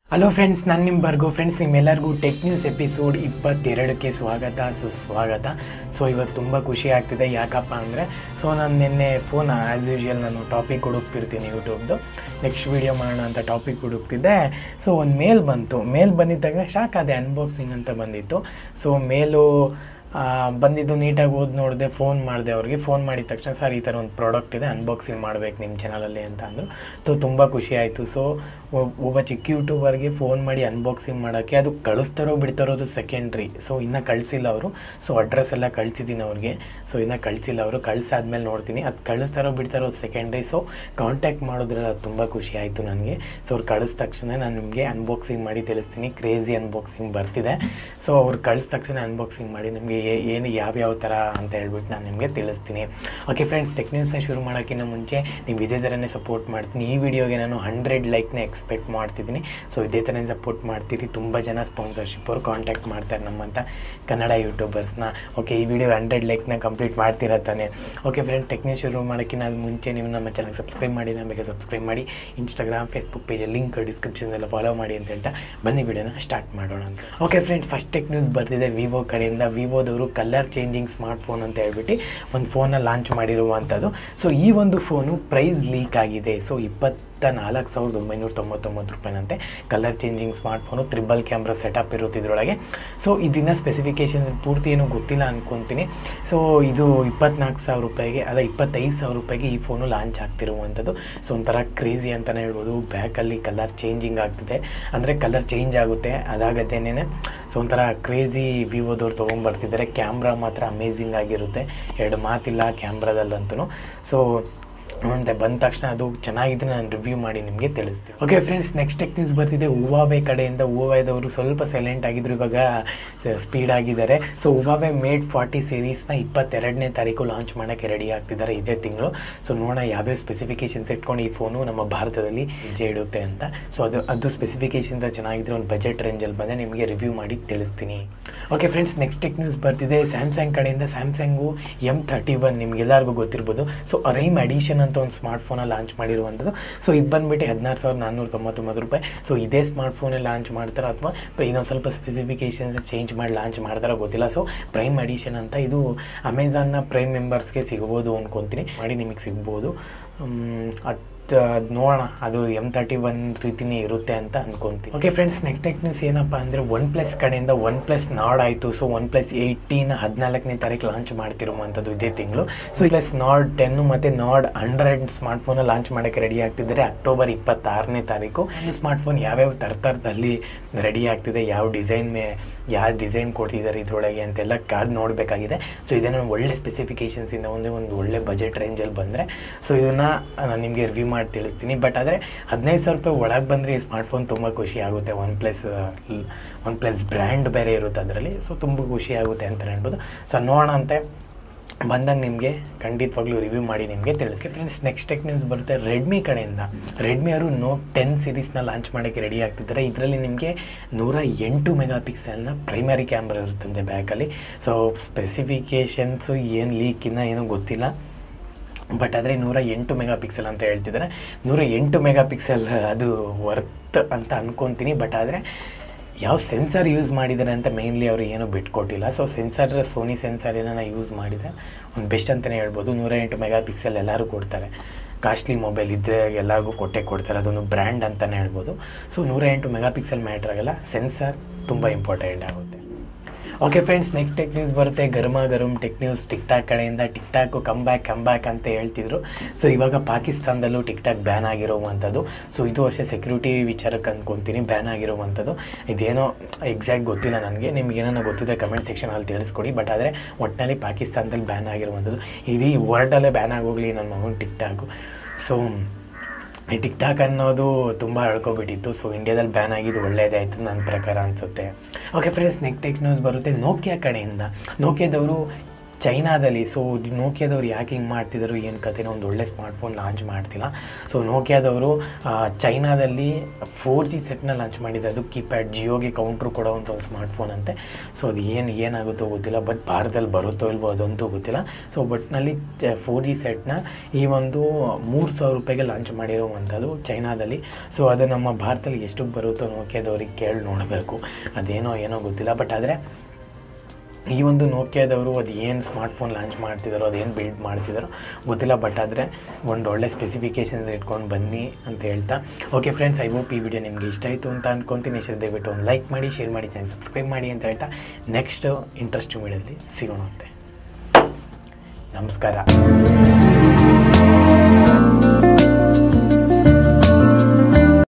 hello friends ನಾನು ನಿಮ್ಮ ಬರ್ಗು ಫ್ರೆಂಡ್ಸ್ ನಿಮ್ಮೆಲ್ಲರಿಗೂ ಟೆಕ್ ನ್ಯೂಸ್ ಎಪಿಸೋಡ್ ಇಪ್ಪತ್ತೆರಡಕ್ಕೆ ಸ್ವಾಗತ ಸುಸ್ವಾಗತ ಸೊ ಇವತ್ತು ತುಂಬ ಖುಷಿ ಆಗ್ತಿದೆ ಯಾಕಪ್ಪ ಅಂದರೆ ಸೊ ನಾನು ನಿನ್ನೆ ಫೋನ್ ಆ್ಯಸ್ ಯೂಶುವಲ್ ನಾನು ಟಾಪಿಕ್ ಹುಡುಕ್ತಿರ್ತೀನಿ ಯೂಟ್ಯೂಬ್ದು ನೆಕ್ಸ್ಟ್ ವೀಡಿಯೋ ಮಾಡೋಣ ಅಂತ ಟಾಪಿಕ್ ಹುಡುಕ್ತಿದ್ದೆ ಸೊ ಒಂದು ಮೇಲ್ ಬಂತು ಮೇಲ್ ಬಂದಿದ್ದ ತಕ್ಷಣ ಶಾಕ್ ಅದೇ ಅನ್ಬಾಕ್ಸಿಂಗ್ ಅಂತ ಬಂದಿತ್ತು ಸೊ ಮೇಲು ಆ, ಬಂದಿದ್ದು ನೀಟಾಗಿ ಓದಿ ನೋಡಿದೆ ಫೋನ್ ಮಾಡಿದೆ ಅವ್ರಿಗೆ ಫೋನ್ ಮಾಡಿದ ತಕ್ಷಣ ಸರ್ ಈ ಥರ ಒಂದು ಪ್ರಾಡಕ್ಟ್ ಇದೆ ಅನ್ಬಾಕ್ಸಿಂಗ್ ಮಾಡಬೇಕು ನಿಮ್ಮ ಚಾನಲಲ್ಲಿ ಅಂತ ಅಂದರು ಸೊ ತುಂಬ ಖುಷಿ ಆಯಿತು ಸೊ ಒಬ್ಬ ಚಿಕ್ಕ ಯೂಟ್ಯೂಬರ್ಗೆ ಫೋನ್ ಮಾಡಿ ಅನ್ಬಾಕ್ಸಿಂಗ್ ಮಾಡೋಕ್ಕೆ ಅದು ಕಳಿಸ್ತಾರೋ ಬಿಡ್ತಾರೋ ಅದು ಸೆಕೆಂಡ್ರಿ ಸೊ ಇನ್ನೂ ಕಳಿಸಿಲ್ಲ ಅವರು ಸೊ ಅಡ್ರೆಸ್ ಎಲ್ಲ ಕಳಿಸಿದ್ದೀನಿ ಅವ್ರಿಗೆ ಸೊ ಇನ್ನೂ ಕಳಿಸಿಲ್ಲ ಅವರು ಕಳಿಸಾದ್ಮೇಲೆ ನೋಡ್ತೀನಿ ಅದು ಕಳಿಸ್ತಾರೋ ಬಿಡ್ತಾರೋ ಸೆಕೆಂಡ್ರಿ ಸೊ ಕಾಂಟ್ಯಾಕ್ಟ್ ಮಾಡಿದ್ರಲ್ಲ ಅದು ತುಂಬ ಖುಷಿ ಆಯಿತು ನನಗೆ ಸೊ ಅವ್ರು ಕಳಿದ ತಕ್ಷಣ ನಾನು ನಿಮಗೆ ಅನ್ಬಾಕ್ಸಿಂಗ್ ಮಾಡಿ ತಿಳಿಸ್ತೀನಿ ಕ್ರೇಜಿ ಅನ್ಬಾಕ್ಸಿಂಗ್ ಬರ್ತಿದೆ ಸೊ ಅವ್ರು ಕಳಿದ ತಕ್ಷಣ ಅನ್ಬಾಕ್ಸಿಂಗ್ ಮಾಡಿ ನಿಮಗೆ ಏನು ಯಾವ್ಯಾವ ಥರ ಅಂತ ಹೇಳ್ಬಿಟ್ಟು ನಾನು ನಿಮಗೆ ತಿಳಿಸ್ತೀನಿ ಓಕೆ ಫ್ರೆಂಡ್ಸ್ ಟೆಕ್ ನ್ಯೂಸ್ನ ಶುರು ಮಾಡೋಕ್ಕಿಂತ ಮುಂಚೆ ನೀವು ಇದೇ ಥರನೇ ಸಪೋರ್ಟ್ ಮಾಡ್ತೀನಿ ಈ ವಿಡಿಯೋಗೆ ನಾನು ಹಂಡ್ರೆಡ್ ಲೈಕ್ನ ಎಕ್ಸ್ಪೆಕ್ಟ್ ಮಾಡ್ತಿದ್ದೀನಿ ಸೊ ಇದೇ ಥರನೇ ಸಪೋರ್ಟ್ ಮಾಡ್ತೀರಿ ತುಂಬ ಜನ ಸ್ಪಾನ್ಸರ್ಶಿಪ್ ಅವರು ಕಾಂಟ್ಯಾಕ್ಟ್ ಮಾಡ್ತಾರೆ ನಮ್ಮಂಥ ಕನ್ನಡ ಯೂಟ್ಯೂಬರ್ಸ್ನ ಓಕೆ ಈ ವಿಡಿಯೋ ಹಂಡ್ರೆಡ್ ಲೈಕ್ನ ಕಂಪ್ಲೀಟ್ ಮಾಡ್ತೀರಾ ತಾನೆ ಓಕೆ ಫ್ರೆಂಡ್ ಟೆಕ್ ನ್ಯೂಸ್ ಶುರು ಮಾಡೋಕ್ಕಿಂತ ಮುಂಚೆ ನೀವು ನಮ್ಮ ಚಾನಲ್ ಸಬ್ಸ್ಕ್ರೈಬ್ ಮಾಡಿ ನಮಗೆ ಸಬ್ಸ್ಕ್ರೈಬ್ ಮಾಡಿ ಇನ್ಸ್ಟಾಗ್ರಾಮ್ ಫೇಸ್ಬುಕ್ ಪೇಜಲ್ಲಿ ಲಿಂಕ್ ಡಿಸ್ಕ್ರಿಪ್ಷನ್ನೆಲ್ಲ ಫಾಲೋ ಮಾಡಿ ಅಂತ ಹೇಳ್ತಾ ಬನ್ನಿ ವಿಡಿಯೋನ ಸ್ಟಾರ್ಟ್ ಮಾಡೋಣ ಅಂತ okay friend first tech news ಬರ್ತಿದೆ ವಿವೋ ಕಡೆಯಿಂದ ವಿವೋದವರು ಕಲರ್ ಚೇಂಜಿಂಗ್ ಸ್ಮಾರ್ಟ್ ಫೋನ್ ಅಂತ ಹೇಳ್ಬಿಟ್ಟು ಒಂದು ಫೋನ್ನ ಲಾಂಚ್ ಮಾಡಿರುವಂಥದ್ದು ಸೊ ಈ ಒಂದು ಫೋನು ಪ್ರೈಸ್ ಲೀಕ್ ಆಗಿದೆ ಸೊ ಇಪ್ಪತ್ತ ನಾಲ್ಕು ಸಾವಿರದ ಒಂಬೈನೂರ ತೊಂಬತ್ತೊಂಬತ್ತು ರೂಪಾಯಿನಂತೆ colour changing smartphone triple camera setup ಇರುತ್ತೆ ಇದರೊಳಗೆ ಸೊ ಇದನ್ನ ಸ್ಪೆಸಿಫಿಕೇಶನ್ ಪೂರ್ತಿ ಏನೂ ಗೊತ್ತಿಲ್ಲ ಅಂದ್ಕೊತೀನಿ ಸೊ ಇದು ಇಪ್ಪತ್ನಾಲ್ಕು ಸಾವಿರ ರೂಪಾಯಿಗೆ ಅಲ್ಲ ಇಪ್ಪತ್ತೈದು ಸಾವಿರ ರೂಪಾಯಿಗೆ ಈ ಫೋನು ಲಾಂಚ್ ಆಗ್ತಿರುವಂಥದ್ದು ಸೊ ಒಂಥರ ಕ್ರೇಜಿ ಅಂತಲೇ ಹೇಳ್ಬೋದು ಬ್ಯಾಕಲ್ಲಿ ಕಲರ್ ಚೇಂಜಿಂಗ್ ಆಗ್ತಿದೆ ಅಂದರೆ ಕಲರ್ ಚೇಂಜ್ ಆಗುತ್ತೆ ಅದಾಗತ್ತೇನೆ ಸೊ ಒಂಥರ ಕ್ರೇಜಿ ವಿವೋದವ್ರು ತೊಗೊಂಬರ್ತಿದ್ದಾರೆ ಕ್ಯಾಮ್ರಾ ಮಾತ್ರ ಅಮೇಝಿಂಗ್ ಆಗಿರುತ್ತೆ ಎರಡು ಮಾತಿಲ್ಲ ಕ್ಯಾಮ್ರಾದಲ್ಲಂತೂ ಸೊ ನೋಡಿದೆ ಬಂದ ತಕ್ಷಣ ಅದು ಚೆನ್ನಾಗಿದ್ರೆ ನಾನು ರಿವ್ಯೂ ಮಾಡಿ ನಿಮಗೆ ತಿಳಿಸ್ತೀನಿ okay friends next tech news ಬರ್ತಿದೆ ಹೂವಾವೆ ಕಡೆಯಿಂದ ಹೂವಾವೆದವರು ಸ್ವಲ್ಪ ಸೈಲೆಂಟ್ ಆಗಿದ್ರು ಇವಾಗ ಸ್ಪೀಡ್ ಆಗಿದ್ದಾರೆ ಸೊ ಹೂವಾವೆ ಮೇಡ್ ಫಾರ್ಟಿ ಸೀರೀಸ್ನ ಇಪ್ಪತ್ತೆರಡನೇ ತಾರೀಕು ಲಾಂಚ್ ಮಾಡೋಕ್ಕೆ ರೆಡಿ ಆಗ್ತಿದ್ದಾರೆ ಇದೇ ತಿಂಗಳು ಸೊ ನೋಡೋಣ ಯಾವ್ಯಾವ ಸ್ಪೆಸಿಫಿಕೇಶನ್ಸ್ ಇಟ್ಕೊಂಡು ಈ ಫೋನು ನಮ್ಮ ಭಾರತದಲ್ಲಿ ಹೆಜ್ಜೆ ಇಡುತ್ತೆ ಅಂತ ಸೊ ಅದು ಅದು ಸ್ಪೆಸಿಫಿಕೇಶನ್ಸ್ ಚೆನ್ನಾಗಿದ್ರೆ ಒಂದು ಬಜೆಟ್ ರೇಂಜಲ್ಲಿ ಬಂದರೆ ನಿಮಗೆ ರಿವ್ಯೂ ಮಾಡಿ ತಿಳಿಸ್ತೀನಿ okay friends next tech news ಬರ್ತಿದೆ ಸ್ಯಾಮ್ಸಂಗ್ ಕಡೆಯಿಂದ ಸ್ಯಾಮ್ಸಂಗು ಎಮ್ ಥರ್ಟಿ ಒನ್ ನಿಮ್ಗೆಲ್ಲರಿಗೂ ಗೊತ್ತಿರ್ಬೋದು ಸೊ ರೈಮ್ ಅಡಿಷನ್ ಅಂತ ಒಂದು ಸ್ಮಾರ್ಟ್ ಫೋನಲ್ಲಿ ಲಾಂಚ್ ಮಾಡಿರುವಂಥದ್ದು ಸೊ ಇದು ಬಂದುಬಿಟ್ಟು ಹದಿನಾರು ಸಾವಿರದ ನಾನ್ನೂರ ತೊಂಬತ್ತೊಂಬತ್ತು ರೂಪಾಯಿ ಸೊ ಇದೇ ಸ್ಮಾರ್ಟ್ ಫೋನಲ್ಲಿ ಲಾಂಚ್ ಮಾಡ್ತಾರೋ ಅಥವಾ ಇನ್ನೊಂದು ಸ್ವಲ್ಪ ಸ್ಪೆಸಿಫಿಕೇಷನ್ಸ್ ಚೇಂಜ್ ಮಾಡಿ ಲಾಂಚ್ ಮಾಡ್ತಾರೋ ಗೊತ್ತಿಲ್ಲ ಸೊ ಪ್ರೈಮ್ ಅಡಿಷನ್ ಅಂತ ಇದು ಅಮೆಝಾನ್ನ ಪ್ರೈಮ್ ಮೆಂಬರ್ಸ್ಗೆ ಸಿಗ್ಬೋದು ಅನ್ಕೊತೀನಿ ಮಾಡಿ ನಿಮಗೆ ಸಿಗ್ಬೋದು ಅದು ಅದು ನೋಡೋಣ ಅದು ಎಮ್ ತರ್ಟಿ ಒನ್ ರೀತಿನೇ ಇರುತ್ತೆ ಅಂತ ಅನ್ಕೊಂತೀನಿ okay friends next tech news ಏನಪ್ಪ ಅಂದರೆ ಒನ್ ಪ್ಲಸ್ ಕಡೆಯಿಂದ ಒನ್ ಪ್ಲಸ್ ನಾಡ್ ಆಯಿತು ಸೊ ಒನ್ ಪ್ಲಸ್ ಏಯ್ಟೀನ್ ಹದಿನಾಲ್ಕನೇ ತಾರೀಕು ಲಾಂಚ್ ಮಾಡ್ತಿರುವಂಥದ್ದು ಇದೇ ತಿಂಗಳು ಸೊ ಪ್ಲಸ್ ನಾಡ್ ಟೆನ್ನು ಮತ್ತು Nord hundred smart phone launch ಮಾಡೋಕ್ಕೆ ರೆಡಿ ಆಗ್ತಿದ್ದಾರೆ ಅಕ್ಟೋಬರ್ ಇಪ್ಪತ್ತಾರನೇ ತಾರೀಕು ಈ ಸ್ಮಾರ್ಟ್ ಫೋನ್ ಯಾವ್ಯಾವ ತರ್ತರದಲ್ಲಿ ರೆಡಿ ಆಗ್ತಿದೆ ಯಾವ ಡಿಸೈನ್ ಮೇ ಯಾವ ಡಿಸೈನ್ ಕೊಡ್ತಿದ್ದಾರೆ ಇದರೊಳಗೆ ಅಂತೆಲ್ಲ ಕಾದು ನೋಡಬೇಕಾಗಿದೆ ಸೊ ಇದನ್ನು ಒಳ್ಳೆ ಸ್ಪೆಸಿಫಿಕೇಷನ್ಸಿಂದ ಒಂದೇ ಒಂದು ಒಳ್ಳೆ ಬಜೆಟ್ ರೇಂಜಲ್ಲಿ ಬಂದರೆ ಸೊ ಇದನ್ನು ನಾನು ನಿಮಗೆ ರಿವ್ಯೂ ಮಾಡಿ ತಿಳಿಸ್ತೀನಿ ಬಟ್ ಆದರೆ ಹದಿನೈದು ಸಾವಿರ ರೂಪಾಯಿ ಒಳಗೆ ಬಂದರೆ ಈ ಸ್ಮಾರ್ಟ್ಫೋನ್ ತುಂಬ ಖುಷಿ ಆಗುತ್ತೆ OnePlus OnePlus brand ಬೇರೆ ಇರುತ್ತೆ ಅದರಲ್ಲಿ ಸೊ ತುಂಬ ಖುಷಿ ಆಗುತ್ತೆ ಅಂತ ಹೇಳ್ಬೋದು ಸೊ ನೋಡೋಣ ಅಂತೆ ಬಂದಾಗ ನಿಮಗೆ ಖಂಡಿತವಾಗ್ಲೂ ರಿವ್ಯೂ ಮಾಡಿ ನಿಮಗೆ ತಿಳಿಸಿ ಫ್ರೆಂಡ್ಸ್ ನೆಕ್ಸ್ಟ್ ಟೆಕ್ ನ್ಯೂಸ್ ಬರುತ್ತೆ ರೆಡ್ಮಿ ಕಡೆಯಿಂದ ರೆಡ್ಮಿ ಅವರು ನೋಟ್ ಟೆನ್ ಸೀರೀಸ್ನ ಲಾಂಚ್ ಮಾಡೋಕ್ಕೆ ರೆಡಿ ಆಗ್ತಿದ್ದಾರೆ ಇದರಲ್ಲಿ ನಿಮಗೆ ನೂರ ಎಂಟು ಮೆಗಾ ಪಿಕ್ಸೆಲ್ನ ಪ್ರೈಮರಿ ಕ್ಯಾಮ್ರಾ ಇರುತ್ತಂತೆ ಬ್ಯಾಕಲ್ಲಿ ಸೊ ಸ್ಪೆಸಿಫಿಕೇಷನ್ಸು ಏನು ಲೀಕಿನ ಏನೂ ಗೊತ್ತಿಲ್ಲ ಬಟ್ ಆದರೆ ನೂರ ಎಂಟು ಮೆಗಾ ಪಿಕ್ಸೆಲ್ ಅಂತ ಹೇಳ್ತಿದ್ದಾರೆ ನೂರ ಎಂಟು ಮೆಗಾ ಪಿಕ್ಸೆಲ್ ಅದು ವರ್ತ್ ಅಂತ ಅನ್ಕೊತೀನಿ ಬಟ್ ಆದರೆ ಯಾವ ಸೆನ್ಸರ್ ಯೂಸ್ ಮಾಡಿದ್ದಾರೆ ಅಂತ ಮೇನ್ಲಿ ಅವರು ಏನೂ ಬಿಟ್ಕೊಟ್ಟಿಲ್ಲ ಸೊ ಸೆನ್ಸರ್ ಸೋನಿ ಸೆನ್ಸರ್ ಏನಾರ ಯೂಸ್ ಮಾಡಿದರೆ ಒಂದು ಬೆಸ್ಟ್ ಅಂತಲೇ ಹೇಳ್ಬೋದು ನೂರ ಎಂಟು ಮೆಗಾ ಪಿಕ್ಸೆಲ್ ಎಲ್ಲರೂ ಕೊಡ್ತಾರೆ ಕಾಸ್ಟ್ಲಿ ಮೊಬೈಲ್ ಇದ್ದರೆ ಎಲ್ಲರಿಗೂ ಕೊಟ್ಟೆ ಕೊಡ್ತಾರೆ ಅದೊಂದು ಬ್ರ್ಯಾಂಡ್ ಅಂತಲೇ ಹೇಳ್ಬೋದು ಸೊ ನೂರ ಎಂಟು ಮೆಗಾ ಪಿಕ್ಸೆಲ್ ಮ್ಯಾಟ್ರ್ ಆಗಲ್ಲ ಸೆನ್ಸರ್ ತುಂಬ ಇಂಪಾರ್ಟೆಂಟ್ ಆಗುತ್ತೆ okay friends next tech news ಬರುತ್ತೆ ಗರ್ಮ ಗರಂ ಟೆಕ್ ನ್ಯೂಸ್ ಟಿಕ್ ಟಾಕ್ ಕಡೆಯಿಂದ TikTok come back come back ಅಂತ ಹೇಳ್ತಿದ್ರು ಸೊ ಇವಾಗ ಪಾಕಿಸ್ತಾನದಲ್ಲೂ ಟಿಕ್ ಟಾಕ್ ಬ್ಯಾನ್ ಆಗಿರುವಂಥದ್ದು ಸೊ ಇದು ಅಷ್ಟೇ ಸೆಕ್ಯೂರಿಟಿ ವಿಚಾರಕ್ಕೆ ಅಂದ್ಕೊತೀನಿ ಬ್ಯಾನ್ ಆಗಿರುವಂಥದ್ದು ಇದೇನೋ ಎಕ್ಸಾಕ್ಟ್ ಗೊತ್ತಿಲ್ಲ ನನಗೆ ನಿಮ್ಗೆ ಏನೋ ಗೊತ್ತಿದೆ ಕಮೆಂಟ್ ಸೆಕ್ಷನಲ್ಲಿ ತಿಳಿಸ್ಕೊಡಿ ಬಟ್ ಆದರೆ ಒಟ್ಟಿನಲ್ಲಿ ಪಾಕಿಸ್ತಾನದಲ್ಲಿ ಬ್ಯಾನ್ ಆಗಿರುವಂಥದ್ದು ಇಡೀ ವರ್ಲ್ಡಲ್ಲೇ ಬ್ಯಾನ್ ಆಗೋಗಲಿ ನನ್ನ ಮಗನ ಟಿಕ್ ಟಾಕು ಸೊ ಈ ಟಿಕ್ ಟಾಕ್ ಅನ್ನೋದು ತುಂಬ ಹಳ್ಕೊಬಿಟ್ಟಿತ್ತು ಸೊ ಇಂಡಿಯಾದಲ್ಲಿ ಬ್ಯಾನ್ ಆಗಿದ್ದು ಒಳ್ಳೇದೇ ಆಯಿತು ನನ್ನ ಪ್ರಕಾರ ಅನಿಸುತ್ತೆ okay friends next tech news ಬರುತ್ತೆ ನೋಕಿಯಾ ಕಡೆಯಿಂದ ನೋಕಿಯಾದವರು ಚೈನಾದಲ್ಲಿ ಸೊ ನೋಕಿಯಾದವ್ರು ಯಾಕೆ ಹಿಂಗೆ ಮಾಡ್ತಿದ್ರು ಏನು ಕಥೆನೋ ಒಂದು ಒಳ್ಳೆ ಸ್ಮಾರ್ಟ್ಫೋನ್ ಲಾಂಚ್ ಮಾಡ್ತಿಲ್ಲ ಸೊ ನೋಕಿಯಾದವರು ಆ, ಚೈನಾದಲ್ಲಿ ಫೋರ್ ಜಿ ಸೆಟ್ನ ಲಾಂಚ್ ಮಾಡಿದ್ದು ಅದು ಕೀಪ್ಯಾಡ್ ಜಿಯೋಗೆ ಕೌಂಟ್ರು ಕೊಡೋವಂಥ ಒಂದು ಸ್ಮಾರ್ಟ್ಫೋನ್ ಅಂತೆ ಸೊ ಅದು ಏನು ಏನಾಗುತ್ತೋ ಗೊತ್ತಿಲ್ಲ ಬಟ್ ಭಾರತದಲ್ಲಿ ಬರುತ್ತೋ ಇಲ್ವೋ ಅದಂತೂ ಗೊತ್ತಿಲ್ಲ ಸೊ ಬಟ್ನಲ್ಲಿ ಫೋರ್ ಜಿ ಸೆಟ್ನ ಈ ಒಂದು ಮೂರು ಸಾವಿರ ರೂಪಾಯಿಗೆ ಲಾಂಚ್ ಮಾಡಿರುವಂಥದ್ದು ಚೈನಾದಲ್ಲಿ ಸೊ ಅದು ನಮ್ಮ ಭಾರತದಲ್ಲಿ ಎಷ್ಟಕ್ಕೆ ಬರುತ್ತೋ ನೋಕಿಯಾದವ್ರಿಗೆ ಕೇಳಿ ನೋಡಬೇಕು ಅದೇನೋ ಏನೋ ಗೊತ್ತಿಲ್ಲ ಬಟ್ ಆದರೆ ಈ ಒಂದು ನೋಕಿಯಾದವರು ಅದು ಏನು ಸ್ಮಾರ್ಟ್ಫೋನ್ ಲಾಂಚ್ ಮಾಡ್ತಿದ್ದಾರೋ ಅದೇನು ಬಿಲ್ಡ್ ಮಾಡ್ತಿದ್ದಾರೋ ಗೊತ್ತಿಲ್ಲ ಬಟ್ ಆದರೆ ಒಂದು ಒಳ್ಳೆ ಸ್ಪೆಸಿಫಿಕೇಷನ್ಸ್ ಇಟ್ಕೊಂಡು ಬನ್ನಿ ಅಂತ ಹೇಳ್ತಾ ಓಕೆ ಫ್ರೆಂಡ್ಸ್ ಐ ಹೋಪ್ ಈ ವಿಡಿಯೋ ನಿಮಗೆ ಇಷ್ಟ ಆಯಿತು ಅಂತ ಅಂದ್ಕೊತೀನಿ ಇಷ್ಟ ದಯವಿಟ್ಟು ಒಂದು ಲೈಕ್ ಮಾಡಿ ಶೇರ್ ಮಾಡಿ ಚಾನಲ್ ಸಬ್ಸ್ಕ್ರೈಬ್ ಮಾಡಿ ಅಂತ ಹೇಳ್ತಾ ನೆಕ್ಸ್ಟ್ ಇಂಟ್ರೆಸ್ಟಿಂಗ್ ವಿಡಿಯೋದಲ್ಲಿ ಸಿಗೋಣ ಅಂತೆ ನಮಸ್ಕಾರ